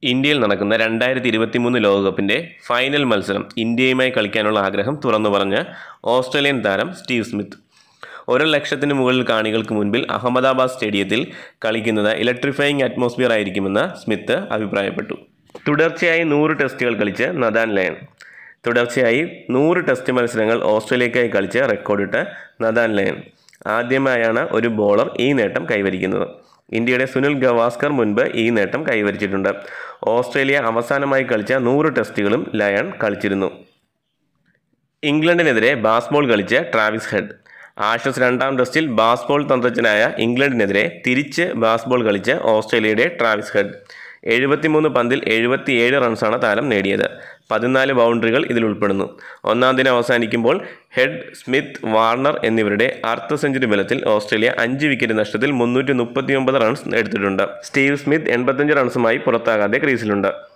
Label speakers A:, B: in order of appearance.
A: ഇന്ത്യയിൽ നടക്കുന്ന രണ്ടായിരത്തി ഇരുപത്തി മൂന്ന് ലോകകപ്പിൻ്റെ ഫൈനൽ മത്സരം ഇന്ത്യയുമായി കളിക്കാനുള്ള ആഗ്രഹം തുറന്നു പറഞ്ഞ ഓസ്ട്രേലിയൻ താരം സ്റ്റീവ് സ്മിത്ത് ഒരു ലക്ഷത്തിന് മുകളിൽ കാണികൾക്ക് മുൻപിൽ അഹമ്മദാബാദ് സ്റ്റേഡിയത്തിൽ കളിക്കുന്നത് ഇലക്ട്രിഫയിങ് അറ്റ്മോസ്ഫിയർ ആയിരിക്കുമെന്ന് സ്മിത്ത് അഭിപ്രായപ്പെട്ടു തുടർച്ചയായി നൂറ് ടെസ്റ്റുകൾ കളിച്ച് നദാൻ ലയൺ തുടർച്ചയായി നൂറ് ടെസ്റ്റ് മത്സരങ്ങൾ ഓസ്ട്രേലിയക്കായി കളിച്ച് റെക്കോർഡിട്ട് നദാൻ ലയൺ ആദ്യമായാണ് ഒരു ബോളർ ഈ നേട്ടം കൈവരിക്കുന്നത് ഇന്ത്യയുടെ സുനിൽ ഗവാസ്കർ മുൻപ് ഈ നേട്ടം കൈവരിച്ചിട്ടുണ്ട് ഓസ്ട്രേലിയ അവസാനമായി കളിച്ച നൂറ് ടെസ്റ്റുകളും ലയൺ കളിച്ചിരുന്നു ഇംഗ്ലണ്ടിനെതിരെ ബാസ്ബോൾ കളിച്ച് ട്രാവിസ് ഹെഡ് ആഷസ് രണ്ടാം ടെസ്റ്റിൽ ബാസ്ബോൾ തന്ത്രജ്ഞനായ ഇംഗ്ലണ്ടിനെതിരെ തിരിച്ച് ബാസ്ബോൾ കളിച്ച് ഓസ്ട്രേലിയയുടെ ട്രാവിസ് ഹെഡ് എഴുപത്തിമൂന്ന് പന്തിൽ എഴുപത്തിയേഴ് റൺസാണ് താരം നേടിയത് പതിനാല് ബൗണ്ടറികൾ ഇതിൽ ഉൾപ്പെടുന്നു ഒന്നാം ദിനം അവസാനിക്കുമ്പോൾ ഹെഡ് സ്മിത്ത് വാർണർ എന്നിവരുടെ അർദ്ധ സെഞ്ചുറി ബലത്തിൽ ഓസ്ട്രേലിയ അഞ്ച് വിക്കറ്റ് നഷ്ടത്തിൽ മുന്നൂറ്റി മുപ്പത്തിയൊമ്പത് റൺസ് എടുത്തിട്ടുണ്ട് സ്റ്റീവ് സ്മിത്ത് എൺപത്തഞ്ച് റൺസുമായി പുറത്താകാതെ ക്രീസിലുണ്ട്